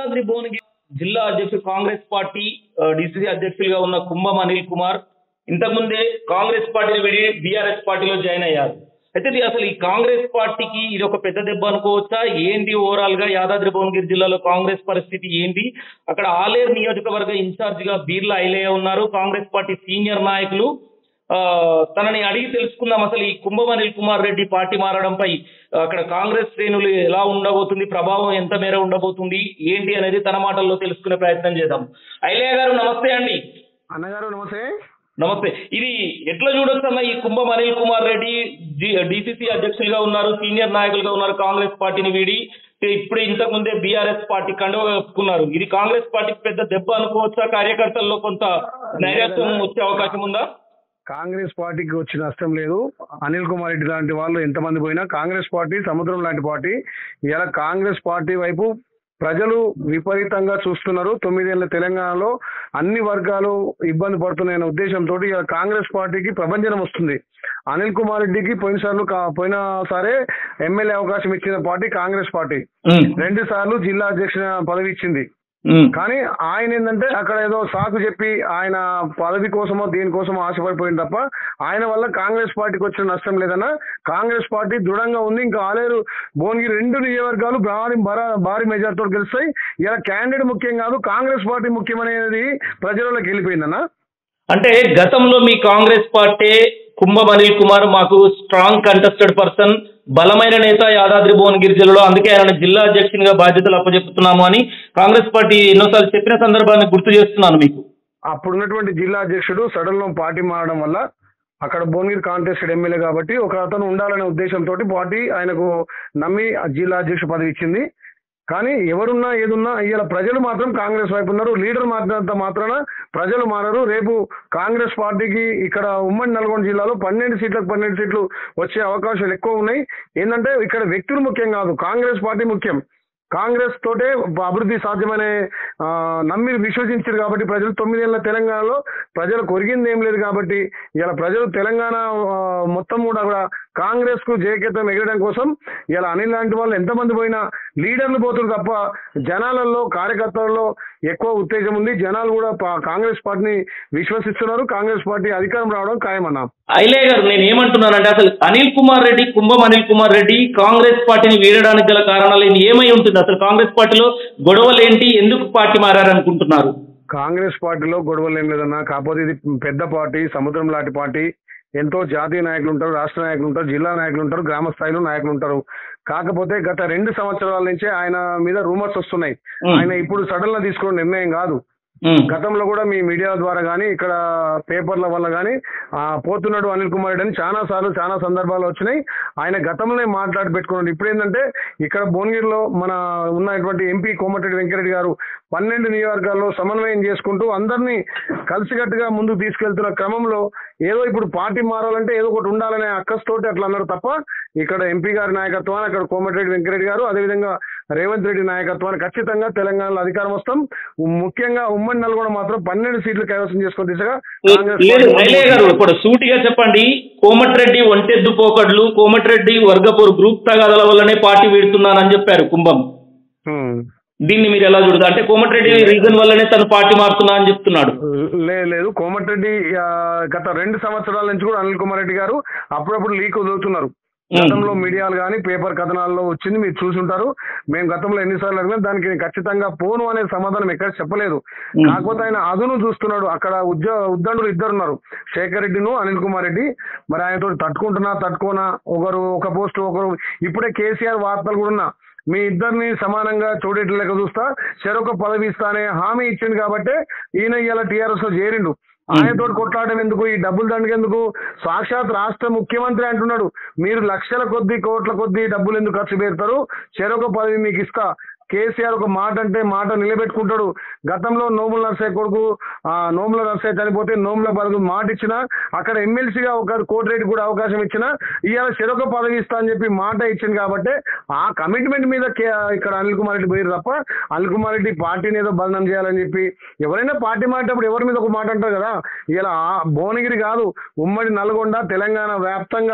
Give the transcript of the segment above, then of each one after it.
యాదాద్రి భువనగిరి జిల్లా అధ్యక్షుడు Congress party DCC అధ్యక్షులుగా ఉన్న కుంభం అనిల్ కుమార్ ఇంతకుముందే కాంగ్రెస్ పార్టీని విడి బీఆర్ఎస్ పార్టీలో జాయిన్ అయ్యారు అయితే ఇది అసలు ఈ కాంగ్రెస్ పార్టీకి ఇది ఒక పెద్ద దెబ్బ అనుకోవచ్చా ఏంటి ఓవరాల్ గా యాదాద్రి భువనగిరి జిల్లాలో కాంగ్రెస్ పరిస్థితి ఏంటి అక్కడ ఆలేరు నియోజకవర్గ ఇన్ఛార్జ్ గా బీర్లా ఐలయ్య ఉన్నారు కాంగ్రెస్ పార్టీ సీనియర్ నాయకులు ఆ, తనని అడిగి తెలుసుకుందాం అసలు ఈ కుంభం అనిల్ కుమార్ రెడ్డి పార్టీ మారడంపై అక్కడ కాంగ్రెస్ శ్రేణులు ఎలా ఉండబోతుంది ప్రభావం ఎంత మేర ఉండబోతుంది ఏంటి అనేది తన మాటల్లో తెలుసుకునే ప్రయత్నం చేద్దాం ఐలయ్య గారు నమస్తే అండి అన్నగారు నమస్తే నమస్తే ఇది ఎట్లా చూడొచ్చు అన్న ఈ కుంభం అనిల్ కుమార్ రెడ్డి డిసిసి అధ్యక్షులుగా ఉన్నారు సీనియర్ నాయకులుగా ఉన్నారు కాంగ్రెస్ పార్టీని వీడి ఇప్పుడు ఇంతకు ముందే బీఆర్ఎస్ పార్టీ కండువ కప్పుకున్నారు ఇది కాంగ్రెస్ పార్టీకి పెద్ద దెబ్బ అనుకోవచ్చా కార్యకర్తల్లో కొంత నైరాశ్యం వచ్చే అవకాశం ఉందా కాంగ్రెస్ పార్టీకి వచ్చి నష్టం లేదు అనిల్ కుమార్ రెడ్డి లాంటి వాళ్ళు ఎంతమంది పోయినా కాంగ్రెస్ పార్టీ సముద్రం లాంటి పార్టీ ఇలా కాంగ్రెస్ పార్టీ వైపు ప్రజలు విపరీతంగా చూస్తున్నారు తొమ్మిదేళ్ల తెలంగాణలో అన్ని వర్గాలు ఇబ్బంది పడుతున్నాయనే ఉద్దేశంతో ఇలా కాంగ్రెస్ పార్టీకి ప్రభంజనం వస్తుంది అనిల్ కుమార్ రెడ్డికి పోయినసార్లు కా- పోయినసారే ఎమ్మెల్యే అవకాశం ఇచ్చిన పార్టీ కాంగ్రెస్ పార్టీ రెండు సార్లు జిల్లా అధ్యక్ష పదవి ఇచ్చింది కానీ ఆయన ఏంటంటే అక్కడ ఏదో సాకు చెప్పి ఆయన పదవి కోసమో దేనికోసమో ఆశపడిపోయింది తప్ప ఆయన వల్ల కాంగ్రెస్ పార్టీకి వచ్చిన నష్టం లేదన్న కాంగ్రెస్ పార్టీ దృఢంగా ఉంది ఇంకా ఆలేరు భువనగిరి రెండు నియోజకవర్గాలు భారీ భారీ- భారీ మెజార్టీతో గెలుస్తాయి ఇలా క్యాండిడేట్ ముఖ్యం కాదు కాంగ్రెస్ పార్టీ ముఖ్యమనేది ప్రజలకు వెళ్ళిపోయిందన్న అంటే గతంలో మీ కాంగ్రెస్ పార్టీ కుంభం అనిల్ కుమార్ మాకు స్ట్రాంగ్ కంటెస్టెడ్ పర్సన్ బలమైన నేత యాదాద్రి భువనగిరి జిల్లాలో అందుకే ఆయన జిల్లా అధ్యక్షునిగా బాధ్యతలు అప్పచెప్తున్నాము అని కాంగ్రెస్ పార్టీ ఎన్నోసార్లు చెప్పిన సందర్భాన్ని గుర్తు చేస్తున్నాను మీకు అప్పుడున్నటువంటి జిల్లా అధ్యక్షుడు సడన్ లో పార్టీ మారడం వల్ల అక్కడ భువనగిరి కాంటెస్టెడ్ ఎమ్మెల్యే కాబట్టి ఒక అతను ఉండాలనే ఉద్దేశంతో పార్టీ ఆయనకు నమ్మి ఆ జిల్లా అధ్యక్ష పదవి ఇచ్చింది కానీ ఎవరున్నా ఏదున్నా ఇవాళ ప్రజలు మాత్రం కాంగ్రెస్ వైపు ఉన్నారు లీడర్ మాత్రంత మాత్రాన ప్రజలు మారరు రేపు కాంగ్రెస్ పార్టీకి ఇక్కడ ఉమ్మడి నల్గొండ జిల్లాలో పన్నెండు సీట్లకు పన్నెండు సీట్లు వచ్చే అవకాశాలు ఎక్కువ ఉన్నాయి ఏంటంటే ఇక్కడ వ్యక్తులు ముఖ్యం కాదు కాంగ్రెస్ పార్టీ ముఖ్యం కాంగ్రెస్ తోటే అభివృద్ధి సాధ్యమనే ఆ, నమ్మి విశ్వసించారు కాబట్టి ప్రజలు తొమ్మిదేళ్ల తెలంగాణలో ప్రజలకు ఒరిగింది ఏం లేదు కాబట్టి ఇలా ప్రజలు తెలంగాణ ఆ, మొత్తం కూడా కూడా కాంగ్రెస్ కు జయకేతం ఎగరడం కోసం ఇలా అనిల్ లాంటి వాళ్ళు ఎంతమంది పోయినా లీడర్లు పోతున్నారు తప్ప జనాలలో కార్యకర్తలలో ఎక్కువ ఉత్తేజం ఉంది జనాలు కూడా పా- కాంగ్రెస్ పార్టీని విశ్వసిస్తున్నారు కాంగ్రెస్ పార్టీ అధికారం రావడం ఖాయమన్నా ఐలయ్య గారు నేను ఏమంటున్నానంటే అసలు అనిల్ కుమార్ రెడ్డి కుంభం అనిల్ కుమార్ రెడ్డి కాంగ్రెస్ పార్టీని వీడడానికి గల కారణాలు ఏంటి? ఏమై ఉంటుంది అసలు కాంగ్రెస్ పార్టీలో గొడవలు ఏంటి ఎందుకు పార్టీ మారారనుకుంటున్నారు కాంగ్రెస్ పార్టీలో గొడవలు ఏం లేదన్నా కాకపోతే ఇది పెద్ద పార్టీ సముద్రం లాంటి పార్టీ ఎంతో జాతీయ నాయకులు ఉంటారు రాష్ట్ర నాయకులు ఉంటారు జిల్లా నాయకులు ఉంటారు గ్రామ స్థాయిలో నాయకులు ఉంటారు కాకపోతే గత రెండు సంవత్సరాల నుంచే ఆయన మీద రూమర్స్ వస్తున్నాయి మ్. ఆయన ఇప్పుడు సడన్ గా తీసుకున్న నిర్ణయం కాదు ఉమ్. గతంలో కూడా మీ మీడియా ద్వారా కానీ ఇక్కడ పేపర్ల వల్ల కానీ పోతున్నాడు అనిల్ కుమార్ రెడ్డి అని చాలా సార్లు చాలా సందర్భాలు వచ్చినాయి ఆయన గతంలోనే మాట్లాడి పెట్టుకున్నాడు ఇప్పుడు ఏంటంటే ఇక్కడ భువనగిరిలో మన ఉన్నటువంటి ఎంపీ కోమటిరెడ్డి వెంకరెడ్డి గారు పన్నెండు నియోజకవర్గాల్లో సమన్వయం చేసుకుంటూ అందరినీ కలిసికట్టుగా ముందుకు తీసుకెళ్తున్న క్రమంలో ఏదో ఇప్పుడు పార్టీ మారాలంటే ఏదో ఒకటి ఉండాలనే అక్కస్తోటి అట్లా అన్నారు తప్ప ఇక్కడ ఎంపీ గారి నాయకత్వాన్ని అక్కడ కోమటిరెడ్డి వెంకరెడ్డి గారు అదేవిధంగా రేవంత్ రెడ్డి నాయకత్వాన్ని ఖచ్చితంగా తెలంగాణలో అధికారం వస్తాం ముఖ్యంగా ఉమ్మడి నల్గొండ మాత్రం పన్నెండు సీట్లు కైవసం చేసుకుని దిశగా కాంగ్రెస్ లేదు పార్టీ ఐలయ్య గారు ఇప్పుడు సూటిగా చెప్పండి కోమటిరెడ్డి ఒంటెద్దు పోకడ్లు కోమటిరెడ్డి వర్గపూర్ గ్రూప్ తగాదల వల్లనే పార్టీ వీడుతున్నానని చెప్పారు కుంభం హ్మ్. దీన్ని మీరు ఎలా చూడదు అంటే కోమటిరెడ్డి రీజన్ వల్లనే తను పార్టీ మారుతున్నా అని చెప్తున్నాడు లేదు లేదు కోమటిరెడ్డి ఆ, గత రెండు సంవత్సరాల నుంచి కూడా అనిల్ కుమార్ రెడ్డి గారు అప్పుడప్పుడు లీక్ వదులుతున్నారు గతంలో మీడియాలు కానీ పేపర్ కథనాల్లో వచ్చింది మీరు చూసుంటారు మేము గతంలో ఎన్నిసార్లు అడిగినా దానికి నేను ఖచ్చితంగా పోను అనే సమాధానం ఎక్కడ చెప్పలేదు మ్మ్. కాకపోతే ఆయన అదును చూస్తున్నాడు అక్కడ ఉద్యో ఉద్దండులు ఇద్దరు ఉన్నారు శేఖర్ రెడ్డిను అనిల్ కుమార్ రెడ్డి మరి ఆయనతో తట్టుకుంటున్నా తట్టుకోనా ఒకరు ఒక పోస్ట్ ఒకరు ఇప్పుడే కేసీఆర్ వార్తలు కూడా ఉన్నా మీ ఇద్దరిని సమానంగా చూడేట్లు లెక్క చూస్తా చెరొక పదవి ఇస్తా అనే హామీ ఇచ్చింది కాబట్టి ఈయన ఇలా టీఆర్ఎస్ లో చేరిండు ఆయనతో కొట్లాడడం ఎందుకు ఈ డబ్బులు దండగ ఎందుకు సాక్షాత్ రాష్ట్ర ముఖ్యమంత్రి అంటున్నాడు మీరు లక్షల కొద్ది కోట్ల కొద్ది డబ్బులు ఎందుకు ఖర్చు పెడతారు చెరొక పదవి మీకు ఇస్తా కేసీఆర్ ఒక మాట అంటే మాట నిలబెట్టుకుంటాడు గతంలో నోముల నర్సయ్య కొడుకు ఆ నోముల నర్సయ్య చనిపోతే నోముల బదులు మాట ఇచ్చిన అక్కడ ఎమ్మెల్సీగా ఒక కోటిరెడ్డి కూడా అవకాశం ఇచ్చిన ఇవాళ చెరొక పదవి ఇస్తా అని చెప్పి మాట ఇచ్చింది కాబట్టి ఆ కమిట్మెంట్ మీద కే- ఇక్కడ అనిల్ కుమార్ రెడ్డి పోయారు తప్ప అనిల్ కుమార్ రెడ్డి పార్టీని ఏదో బదనం చేయాలని చెప్పి ఎవరైనా పార్టీ మాట్లాడేటప్పుడు ఎవరి మీద ఒక మాట అంటారు కదా ఇలా ఆ భువనగిరి కాదు ఉమ్మడి నల్గొండ తెలంగాణ వ్యాప్తంగా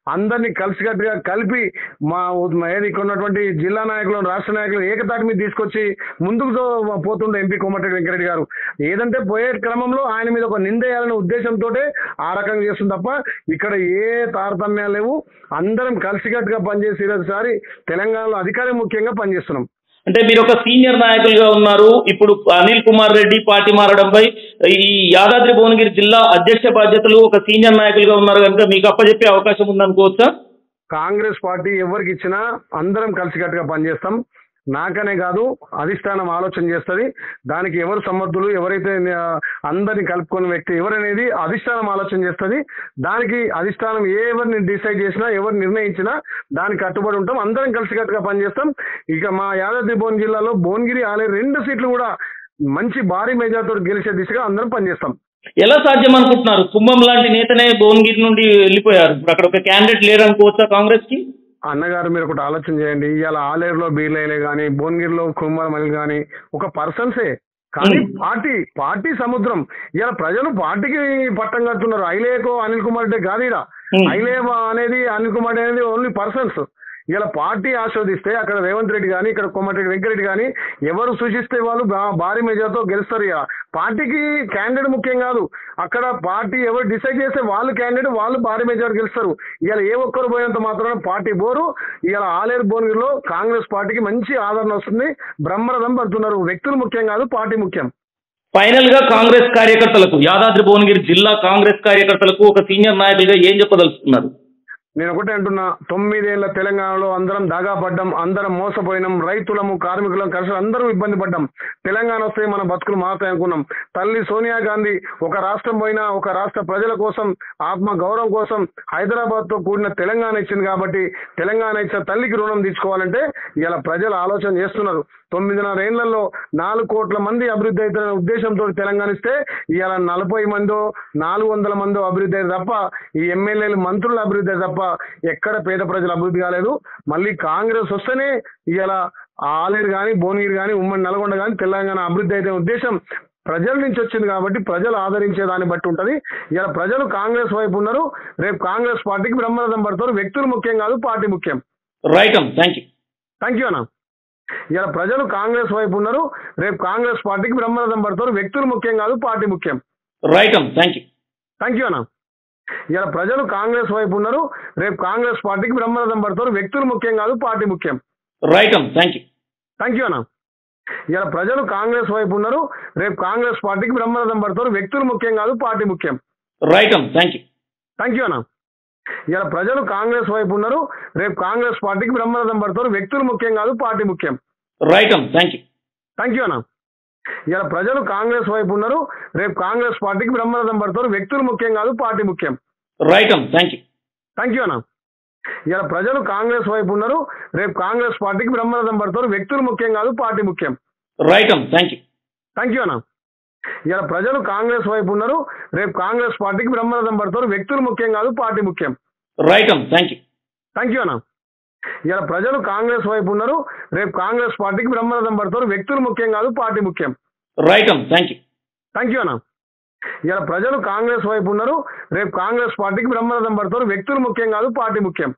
అందరినీ కలిసికట్టుగా కలిపి మా మా ఏది ఇక్కడ ఉన్నటువంటి జిల్లా నాయకులను రాష్ట్ర నాయకులను ఏకతాటి మీద తీసుకొచ్చి ముందుకు తో- పోతుండే ఎంపీ కోమటిరెడ్డి వెంకరెడ్డి గారు ఏదంటే పోయే క్రమంలో ఆయన మీద ఒక నిందేయాలనే ఉద్దేశంతో ఆ రకంగా చేస్తుంది తప్ప ఇక్కడ ఏ తారతమ్యాలు లేవు అందరం కలిసికట్టుగా పనిచేసి ఈరోజుసారి తెలంగాణలో అధికారం ముఖ్యంగా పనిచేస్తున్నాం అంటే మీరు ఒక సీనియర్ నాయకులుగా ఉన్నారు ఇప్పుడు అనిల్ కుమార్ రెడ్డి పార్టీ మారడంపై ఈ యాదాద్రి భువనగిరి జిల్లా అధ్యక్ష బాధ్యతలు ఒక సీనియర్ నాయకులుగా ఉన్నారు కనుక మీకు అప్పచెప్పే అవకాశం ఉందనుకోవచ్చా కాంగ్రెస్ పార్టీ ఎవరికి ఇచ్చినా అందరం కలిసికట్టుగా పనిచేస్తాం నాకనే కాదు అధిష్టానం ఆలోచన చేస్తుంది దానికి ఎవరు సమర్థులు ఎవరైతే ఆ, అందరిని కలుపుకున్న వ్యక్తి ఎవరనేది అధిష్టానం ఆలోచన చేస్తుంది దానికి అధిష్టానం ఏ ఎవరిని డిసైడ్ చేసినా ఎవరు నిర్ణయించినా దానికి కట్టుబడి ఉంటాం అందరం కలిసికట్టుగా పనిచేస్తాం ఇక మా యాదాద్రి భువన్ జిల్లాలో భువనగిరి ఆలయ రెండు సీట్లు కూడా మంచి భారీ మెజార్టీతో గెలిచే దిశగా అందరం పనిచేస్తాం ఎలా సాధ్యం అనుకుంటున్నారు కుంభం లాంటి నేతనే భువనగిరి నుండి వెళ్ళిపోయారు ఇప్పుడు అక్కడ ఒక క్యాండిడేట్ లేరు అనుకోవచ్చా కాంగ్రెస్ కి అన్నగారు మీరు ఒకటి ఆలోచన చేయండి ఇవాళ ఆలేరులో బీర్లైలే కానీ భువనగిరిలో కుమారమల్లి కానీ ఒక పర్సన్సే కానీ Hmm. పార్టీ పార్టీ సముద్రం ఇవాళ ప్రజలు పార్టీకి పట్టం కడుతున్నారు ఐలేకో అనిల్ కుమార్ రెడ్డి కాదు ఈడ Hmm. ఐలే అనేది అనిల్ కుమార్ రెడ్డి అనేది ఓన్లీ పర్సన్స్ ఇలా పార్టీ ఆస్వాదిస్తే అక్కడ రేవంత్ రెడ్డి కానీ ఇక్కడ కోమటిరెడ్డి వెంకరెడ్డి కానీ ఎవరు సూచిస్తే వాళ్ళు బా- భారీ మెజార్తో గెలుస్తారు ఇక పార్టీకి క్యాండిడేట్ ముఖ్యం కాదు అక్కడ పార్టీ ఎవరు డిసైడ్ చేస్తే వాళ్ళు క్యాండిడేట్ వాళ్ళు భారీ మెజార్టీ గెలుస్తారు ఇవాళ ఏ ఒక్కరు పోయేంత మాత్రాన పార్టీ బోరు ఇవాళ ఆలేరు భువనగిరిలో కాంగ్రెస్ పార్టీకి మంచి ఆదరణ వస్తుంది బ్రహ్మరథం పడుతున్నారు వ్యక్తులు ముఖ్యం కాదు పార్టీ ముఖ్యం ఫైనల్ గా కాంగ్రెస్ కార్యకర్తలకు యాదాద్రి భువనగిరి జిల్లా కాంగ్రెస్ కార్యకర్తలకు ఒక సీనియర్ నాయకులుగా ఏం చెప్పదలుచుకున్నారు నేను ఒకటే అంటున్నా తొమ్మిదేళ్ల తెలంగాణలో అందరం దాగా పడ్డాం అందరం మోసపోయినాం రైతులము కార్మికులం కలిసి అందరం ఇబ్బంది పడ్డాం తెలంగాణ వస్తే మన బతుకులు మారుతాయి అనుకున్నాం తల్లి సోనియా గాంధీ ఒక రాష్ట్రం పోయినా ఒక రాష్ట్ర ప్రజల కోసం ఆత్మ గౌరవం కోసం హైదరాబాద్ తో కూడిన తెలంగాణ ఇచ్చింది కాబట్టి తెలంగాణ ఇచ్చిన తల్లికి రుణం తీసుకోవాలంటే ఇలా ప్రజలు ఆలోచన చేస్తున్నారు తొమ్మిదిన్నర ఏళ్లలో నాలుగు కోట్ల మంది అభివృద్ధి అవుతున్న ఉద్దేశంతో తెలంగాణ ఇస్తే ఇవాళ నలభై మందో నాలుగు వందల మందో అభివృద్ధి అయితే తప్ప ఈ ఎమ్మెల్యేలు మంత్రుల అభివృద్ధి అయితే తప్ప ఎక్కడ పేద ప్రజల అభివృద్ధి కాలేదు మళ్ళీ కాంగ్రెస్ వస్తేనే ఇవాళ ఆలేరు కానీ భువనగిరి కానీ ఉమ్మడి నల్గొండ కానీ తెలంగాణ అభివృద్ధి అయితే ఉద్దేశం ప్రజల నుంచి వచ్చింది కాబట్టి ప్రజలు ఆదరించే దాన్ని బట్టి ఉంటది ఇలా ప్రజలు కాంగ్రెస్ వైపు ఉన్నారు రేపు కాంగ్రెస్ పార్టీకి బ్రహ్మరథం పడతారు వ్యక్తులు ముఖ్యం కాదు పార్టీ ముఖ్యం right um thank you thank you అన్న ఇలా ప్రజలు కాంగ్రెస్ వైపు ఉన్నారు రేపు కాంగ్రెస్ పార్టీకి బ్రహ్మరథం పడతారు వ్యక్తులు ముఖ్యం కాదు పార్టీ ముఖ్యం right um thank you thank you అన్న ఇలా ప్రజలు కాంగ్రెస్ వైపు ఉన్నారు రేపు కాంగ్రెస్ పార్టీకి బ్రహ్మరథం పడతారు వ్యక్తులు ముఖ్యం కాదు పార్టీ ముఖ్యం right um thank you thank you అన్న ఇలా ప్రజలు కాంగ్రెస్ వైపు ఉన్నారు రేపు కాంగ్రెస్ పార్టీకి బ్రహ్మరథం పడతారు వ్యక్తులు ముఖ్యం కాదు పార్టీ ముఖ్యం right um thank you thank you అన్న ఇలా ప్రజలు కాంగ్రెస్ వైపు ఉన్నారు రేపు కాంగ్రెస్ పార్టీకి బ్రహ్మరథం పడతారు వ్యక్తులు ముఖ్యం కాదు పార్టీ ముఖ్యం right um thank you thank you అన్న ఇలా ప్రజలు కాంగ్రెస్ వైపు ఉన్నారు రేపు కాంగ్రెస్ పార్టీకి బ్రహ్మరథం పడతారు వ్యక్తులు ముఖ్యం కాదు పార్టీ ముఖ్యం right um thank you thank you అన్న ఇలా ప్రజలు కాంగ్రెస్ వైపు ఉన్నారు రేపు కాంగ్రెస్ పార్టీకి బ్రహ్మరథం పడతారు వ్యక్తులు ముఖ్యం కాదు పార్టీ ముఖ్యం right um thank you thank you అన్న ఇలా ప్రజలు కాంగ్రెస్ వైపు ఉన్నారు రేపు కాంగ్రెస్ పార్టీకి బ్రహ్మరథం పడతారు వ్యక్తులు ముఖ్యం కాదు పార్టీ ముఖ్యం right um thank you thank you అన్న ఇలా ప్రజలు కాంగ్రెస్ వైపు ఉన్నారు రేపు కాంగ్రెస్ పార్టీకి బ్రహ్మరథం పడతారు వ్యక్తులు ముఖ్యం కాదు పార్టీ ముఖ్యం right um thank you thank you అన్న ఇలా ప్రజలు కాంగ్రెస్ వైపు ఉన్నారు రేపు కాంగ్రెస్ పార్టీకి బ్రహ్మరథం పడతారు వ్యక్తులు ముఖ్యం కాదు పార్టీ ముఖ్యం